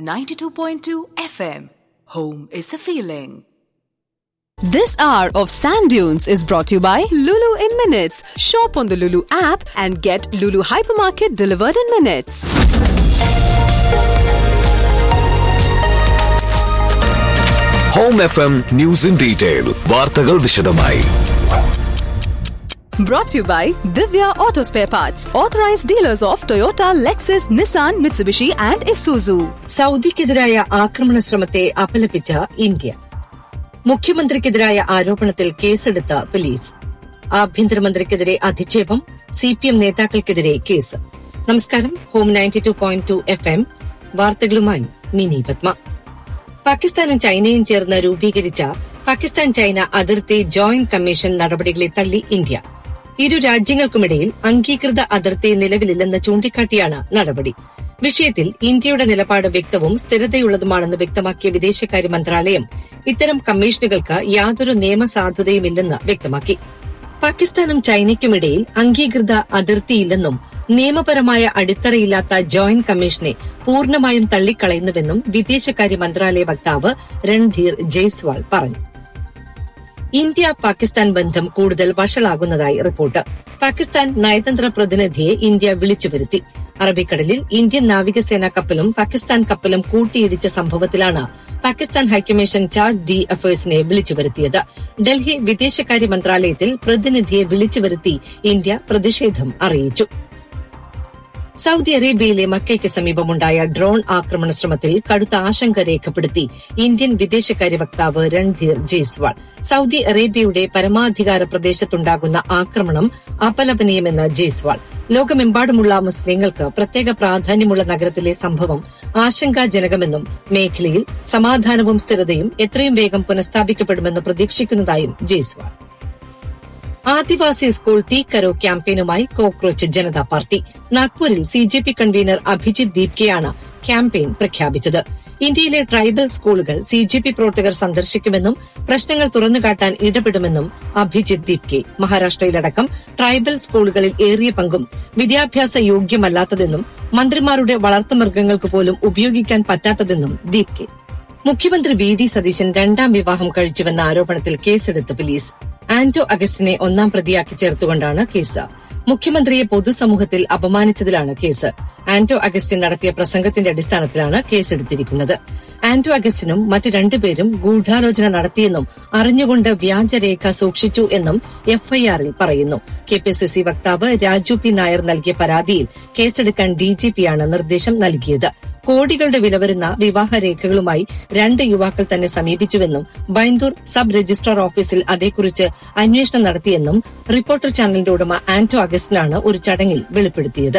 92.2 FM. Home is a feeling. This hour of Sand Dunes is brought to you by Lulu in Minutes. Shop on the Lulu app and get Lulu Hypermarket delivered in minutes. Home F M news in detail വാർത്തകൾ വിശദമായി Brought to you by Divya Auto Spare Parts, authorized dealers of Toyota, Lexus, Nissan, Mitsubishi, and Isuzu. സൗദിക്കെതിരായ ആക്രമണ ശ്രമത്തെ അപലപിച്ച India മുഖ്യമന്ത്രിക്കെതിരായ ആരോപണത്തിൽ കേസെടുത്ത police ആഭ്യന്തരമന്ത്രിക്കെതിരെ അധിക്ഷേപം C P M നേതാക്കൾക്കെതിരെ കേസ് നമസ്കാരം Home ninety two point two F M വാർത്തകളുമായി മിനി പത്മ പാകിസ്ഥാനും ചൈനയും ചേർന്ന് രൂപീകരിച്ച പാകിസ്ഥാൻ ചൈന അതിർത്തി ജോയിന്റ് കമ്മീഷൻ നടപടികളെ തള്ളി ഇന്ത്യ ഇരു രാജ്യങ്ങൾക്കുമിടയിൽ അംഗീകൃത അതിർത്തി നിലവിലില്ലെന്ന് ചൂണ്ടിക്കാട്ടിയാണ് നടപടി വിഷയത്തിൽ ഇന്ത്യയുടെ നിലപാട് വ്യക്തവും സ്ഥിരതയുള്ളതുമാണെന്ന് വ്യക്തമാക്കിയ വിദേശകാര്യ മന്ത്രാലയം ഇത്തരം കമ്മീഷനുകൾക്ക് യാതൊരു നിയമസാധുതയുമില്ലെന്ന് വ്യക്തമാക്കി പാകിസ്ഥാനും ചൈനയ്ക്കുമിടയിൽ അംഗീകൃത അതിർത്തിയില്ലെന്നും നിയമപരമായ അടിത്തറയില്ലാത്ത ജോയിന്റ് കമ്മീഷനെ പൂർണ്ണമായും തള്ളിക്കളയുന്നുവെന്നും വിദേശകാര്യ മന്ത്രാലയ വക്താവ് രൺധീർ ജയ്സ്വാൾ പറഞ്ഞു ഇന്ത്യ പാകിസ്ഥാൻ ബന്ധം കൂടുതൽ വഷളാകുന്നതായി റിപ്പോർട്ട് പാകിസ്ഥാൻ നയതന്ത്ര പ്രതിനിധിയെ ഇന്ത്യ വിളിച്ചുവരുത്തി അറബിക്കടലിൽ ഇന്ത്യൻ നാവികസേനാ കപ്പലും പാകിസ്ഥാൻ കപ്പലും കൂട്ടിയിടിച്ച സംഭവത്തിലാണ് പാകിസ്ഥാൻ ഹൈക്കമ്മീഷൻ ചാർജ് ഡി അഫേഴ്സിനെ വിളിച്ചുവരുത്തിയത് ഡൽഹി വിദേശകാര്യ മന്ത്രാലയത്തിൽ പ്രതിനിധിയെ വിളിച്ചുവരുത്തി ഇന്ത്യ പ്രതിഷേധം അറിയിച്ചു സൗദി അറേബ്യയിലെ മക്കയ്ക്ക് സമീപമുണ്ടായ ഡ്രോൺ ആക്രമണ ശ്രമത്തിൽ കടുത്ത ആശങ്ക രേഖപ്പെടുത്തി ഇന്ത്യൻ വിദേശകാര്യ വക്താവ് രൺധീർ ജയ്സ്വാൾ സൗദി അറേബ്യയുടെ പരമാധികാര പ്രദേശത്തുണ്ടാകുന്ന ആക്രമണം അപലപനീയമെന്ന് ജയ്സ്വാൾ ലോകമെമ്പാടുമുള്ള മുസ്ലിങ്ങൾക്ക് പ്രത്യേക പ്രാധാന്യമുള്ള നഗരത്തിലെ സംഭവം ആശങ്കാജനകമെന്നും മേഖലയിൽ സമാധാനവും സ്ഥിരതയും എത്രയും വേഗം പുനഃസ്ഥാപിക്കപ്പെടുമെന്ന് പ്രതീക്ഷിക്കുന്നതായും ജയ്സ്വാൾ ആദിവാസി സ്കൂൾ തീ കരോ ക്യാമ്പയിനുമായി കോക്രോച്ച് ജനതാ പാർട്ടി നാഗ്പൂരിൽ C J P convener Abhijit ദീപ്കെയാണ് ക്യാമ്പയിൻ പ്രഖ്യാപിച്ചത് ഇന്ത്യയിലെ ട്രൈബൽ സ്കൂളുകൾ സി ജെ പി പ്രവർത്തകർ സന്ദർശിക്കുമെന്നും പ്രശ്നങ്ങൾ തുറന്നുകാട്ടാൻ ഇടപെടുമെന്നും അഭിജിത് ദീപ്കെ മഹാരാഷ്ട്രയിലടക്കം ട്രൈബൽ സ്കൂളുകളിൽ ഏറിയ പങ്കും വിദ്യാഭ്യാസ യോഗ്യമല്ലാത്തതെന്നും മന്ത്രിമാരുടെ വളർത്തുമൃഗങ്ങൾക്ക് പോലും ഉപയോഗിക്കാൻ പറ്റാത്തതെന്നും ദീപ്കെ മുഖ്യമന്ത്രി വി ഡി സതീശൻ രണ്ടാം വിവാഹം കഴിച്ചുവെന്ന ആരോപണത്തിൽ കേസെടുത്ത് പോലീസ് ആന്റോ അഗസ്റ്റിനെ ഒന്നാം പ്രതിയാക്കി ചേർത്തുകൊണ്ടാണ് കേസ് മുഖ്യമന്ത്രിയെ പൊതുസമൂഹത്തിൽ അപമാനിച്ചതിലാണ് കേസ് ആന്റോ അഗസ്റ്റിൻ നടത്തിയ പ്രസംഗത്തിന്റെ അടിസ്ഥാനത്തിലാണ് കേസെടുത്തിരിക്കുന്നത് ആന്റോ അഗസ്റ്റിനും മറ്റ് രണ്ടുപേരും ഗൂഢാലോചന നടത്തിയെന്നും അറിഞ്ഞുകൊണ്ട് വ്യാജരേഖ സൂക്ഷിച്ചു എന്നും എഫ്ഐആറിൽ പറയുന്നു കെപിസിസി വക്താവ് രാജു പി നായർ നൽകിയ പരാതിയിൽ കേസെടുക്കാൻ ഡിജിപിയാണ് നിർദ്ദേശം നൽകിയത് കോടികളുടെ വില വരുന്ന വിവാഹരേഖകളുമായി രണ്ട് യുവാക്കൾ തന്നെ സമീപിച്ചുവെന്നും ബൈന്ദൂർ സബ് രജിസ്ട്രാർ ഓഫീസിൽ അതേക്കുറിച്ച് അന്വേഷണം നടത്തിയെന്നും റിപ്പോർട്ടർ ചാനലിന്റെ ഉടമ ആന്റോ അഗസ്റ്റിനാണ് ഒരു ചടങ്ങിൽ വെളിപ്പെടുത്തിയത്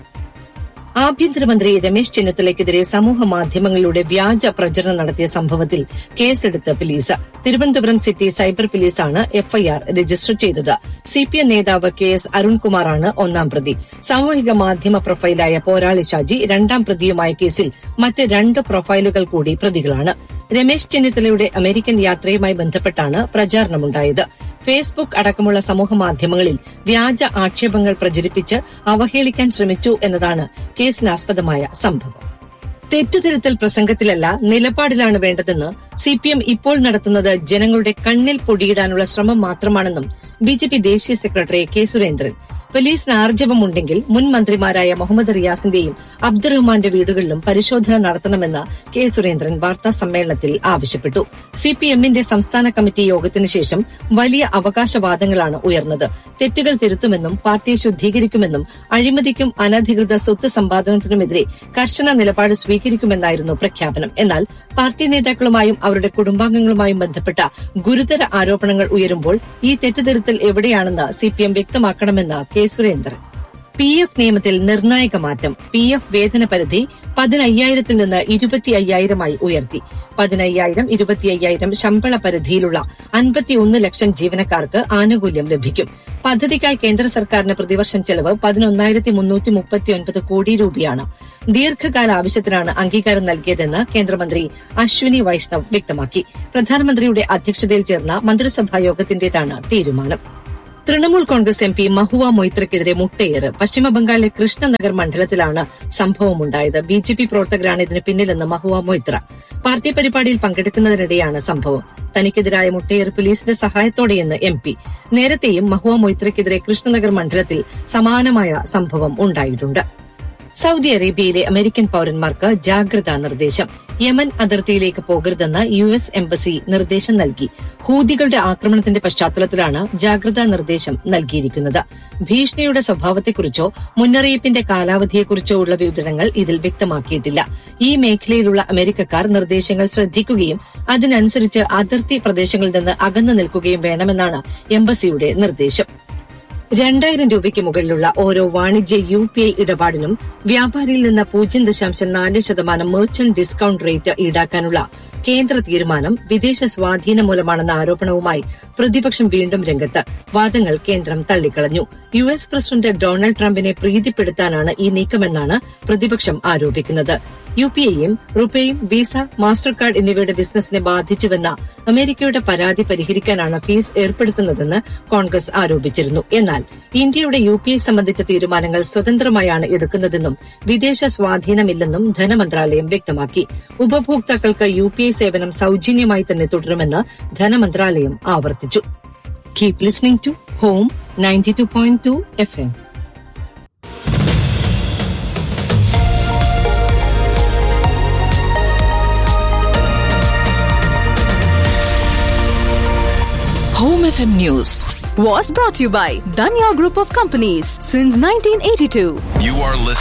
ആഭ്യന്തരമന്ത്രി രമേശ് ചെന്നിത്തലയ്ക്കെതിരെ സമൂഹ മാധ്യമങ്ങളിലൂടെ വ്യാജ പ്രചരണം നടത്തിയ സംഭവത്തിൽ കേസെടുത്ത് പോലീസ് തിരുവനന്തപുരം സിറ്റി സൈബർ പോലീസാണ് എഫ്ഐആർ രജിസ്റ്റർ ചെയ്തത് സിപിഎം നേതാവ് കെ എസ് അരുൺകുമാറാണ് ഒന്നാം പ്രതി സാമൂഹിക മാധ്യമ പ്രൊഫൈലായ പോരാളി ഷാജി രണ്ടാം പ്രതിയുമായ കേസിൽ മറ്റ് രണ്ട് പ്രൊഫൈലുകൾ കൂടി പ്രതികളാണ് രമേശ് ചെന്നിത്തലയുടെ അമേരിക്കൻ യാത്രയുമായി ബന്ധപ്പെട്ടാണ് പ്രചാരണമുണ്ടായത് ഫേസ്ബുക്ക് അടക്കമുള്ള സമൂഹ മാധ്യമങ്ങളിൽ വ്യാജ ആക്ഷേപങ്ങൾ പ്രചരിപ്പിച്ച് അവഹേളിക്കാൻ ശ്രമിച്ചു എന്നതാണ് കേസിനാസ്പദമായ സംഭവം തെറ്റുതിരുത്തൽ പ്രസംഗത്തിലല്ല നിലപാടിലാണ് വേണ്ടതെന്ന് സിപിഎം ഇപ്പോൾ നടത്തുന്നത് ജനങ്ങളുടെ കണ്ണിൽ പൊടിയിടാനുള്ള ശ്രമം മാത്രമാണെന്നും ബിജെപി ദേശീയ സെക്രട്ടറി കെ സുരേന്ദ്രൻ പോലീസിന് ആർജവമുണ്ടെങ്കിൽ മുൻ മന്ത്രിമാരായ മുഹമ്മദ് റിയാസിന്റെയും അബ്ദുറഹ്മാന്റെ വീടുകളിലും പരിശോധന നടത്തണമെന്ന് കെ സുരേന്ദ്രൻ വാർത്താ സമ്മേളനത്തിൽ ആവശ്യപ്പെട്ടു സിപിഎമ്മിന്റെ സംസ്ഥാന കമ്മിറ്റി യോഗത്തിന് ശേഷം വലിയ അവകാശവാദങ്ങളാണ് ഉയർന്നത് തെറ്റുകൾ തിരുത്തുമെന്നും പാർട്ടിയെ ശുദ്ധീകരിക്കുമെന്നും അഴിമതിക്കും അനധികൃത സ്വത്ത് സമ്പാദനത്തിനുമെതിരെ കർശന നിലപാട് സ്വീകരിക്കുമെന്നായിരുന്നു പ്രഖ്യാപനം എന്നാൽ പാർട്ടി നേതാക്കളുമായും അവരുടെ കുടുംബാംഗങ്ങളുമായും ബന്ധപ്പെട്ട ഗുരുതര ആരോപണങ്ങൾ ഉയരുമ്പോൾ ഈ തെറ്റുതിരുത്തൽ എവിടെയാണെന്ന് സിപിഎം വ്യക്തമാക്കണമെന്ന് കെ സുരേന്ദ്രൻ പി എഫ് നിയമത്തിൽ നിർണായക മാറ്റം പി എഫ് വേതന പരിധി പതിനയ്യായിരത്തിൽ നിന്ന് ഇരുപത്തി അയ്യായിരമായി ഉയർത്തി പതിനയ്യായിരം ഇരുപത്തി അയ്യായിരം ശമ്പള പരിധിയിലുള്ള അൻപത്തിയൊന്ന് ലക്ഷം ജീവനക്കാർക്ക് ആനുകൂല്യം ലഭിക്കും പദ്ധതിക്കായി കേന്ദ്ര സർക്കാരിന് പ്രതിവർഷം ചെലവ് പതിനൊന്നായിരത്തി മുന്നൂറ്റി മുപ്പത്തിയൊൻപത് കോടി രൂപയാണ് ദീർഘകാല ആവശ്യത്തിനാണ് അംഗീകാരം നൽകിയതെന്ന് കേന്ദ്രമന്ത്രി അശ്വിനി വൈഷ്ണവ് വ്യക്തമാക്കി പ്രധാനമന്ത്രിയുടെ അധ്യക്ഷതയിൽ ചേർന്ന മന്ത്രിസഭാ യോഗത്തിന്റേതാണ് തീരുമാനം തൃണമൂൽ കോൺഗ്രസ് എം പി മഹുവ മൊയ്ത്രയ്ക്കെതിരെ മുട്ടയേറ് പശ്ചിമബംഗാളിലെ കൃഷ്ണനഗർ മണ്ഡലത്തിലാണ് സംഭവമുണ്ടായത് ബി ജെ പി പ്രവർത്തകരാണ് ഇതിന് പിന്നിലെന്ന് മഹുവ മൊയ്ത്ര പാർട്ടി പരിപാടിയിൽ പങ്കെടുക്കുന്നതിനിടെയാണ് സംഭവം തനിക്കെതിരായ മുട്ടയേറ് പോലീസിന്റെ സഹായത്തോടെയെന്ന് എം പി നേരത്തെയും മഹുവ മൊയ്ത്രയ്ക്കെതിരെ കൃഷ്ണനഗർ മണ്ഡലത്തിൽ സമാനമായ സംഭവം ഉണ്ടായിട്ടുണ്ട് സൗദി അറേബ്യയിലെ അമേരിക്കൻ പൌരന്മാർക്ക് ജാഗ്രതാ നിർദ്ദേശം യമൻ അതിർത്തിയിലേക്ക് പോകരുതെന്ന് യു എസ് എംബസി നിർദ്ദേശം നൽകി ഹൂതികളുടെ ആക്രമണത്തിന്റെ പശ്ചാത്തലത്തിലാണ് ജാഗ്രതാ നിർദ്ദേശം നൽകിയിരിക്കുന്നത് ഭീഷണിയുടെ സ്വഭാവത്തെക്കുറിച്ചോ മുന്നറിയിപ്പിന്റെ കാലാവധിയെക്കുറിച്ചോ ഉള്ള വിവരങ്ങൾ ഇതിൽ വ്യക്തമാക്കിയിട്ടില്ല ഈ മേഖലയിലുള്ള അമേരിക്കക്കാർ നിർദ്ദേശങ്ങൾ ശ്രദ്ധിക്കുകയും അതിനനുസരിച്ച് അതിർത്തി പ്രദേശങ്ങളിൽ നിന്ന് അകന്നു നിൽക്കുകയും വേണമെന്നാണ് എംബസിയുടെ നിർദ്ദേശം രണ്ടായിരം രൂപയ്ക്ക് മുകളിലുള്ള ഓരോ വാണിജ്യ യു പി ഐ ഇടപാടിനും വ്യാപാരിയിൽ നിന്ന് പൂജ്യം ദശാംശം നാല് ശതമാനം മെർച്ചന്റ് ഡിസ്കൌണ്ട് റേറ്റ് ഈടാക്കാനുള്ള കേന്ദ്ര തീരുമാനം വിദേശ സ്വാധീനം മൂലമാണെന്ന ആരോപണവുമായി പ്രതിപക്ഷം വീണ്ടും രംഗത്ത് വാദങ്ങൾ കേന്ദ്രം തള്ളിക്കളഞ്ഞു യു എസ് പ്രസിഡന്റ് ഡൊണാൾഡ് ട്രംപിനെ പ്രീതിപ്പെടുത്താനാണ് ഈ നീക്കമെന്നാണ് പ്രതിപക്ഷം ആരോപിക്കുന്നത് യു പി ഐയും റുപേയും വിസ മാസ്റ്റർ കാർഡ് എന്നിവയുടെ ബിസിനസിനെ ബാധിച്ചുവെന്ന അമേരിക്കയുടെ പരാതി പരിഹരിക്കാനാണ് ഫീസ് ഏർപ്പെടുത്തുന്നതെന്ന് കോൺഗ്രസ് ആരോപിച്ചിരുന്നു എന്നാൽ ഇന്ത്യയുടെ യു പി ഐ സംബന്ധിച്ച തീരുമാനങ്ങൾ സ്വതന്ത്രമായാണ് എടുക്കുന്നതെന്നും വിദേശ സ്വാധീനമില്ലെന്നും ധനമന്ത്രാലയം വ്യക്തമാക്കി ഉപഭോക്താക്കൾക്ക് യു പി ഐ സേവനം സൌജന്യമായി തന്നെ തുടരുമെന്ന് ധനമന്ത്രാലയം ആവർത്തിച്ചു keep listening to Home ninety two point two F M Home FM News. Was brought to you by Danya Group of Companies since 1982. You are listening.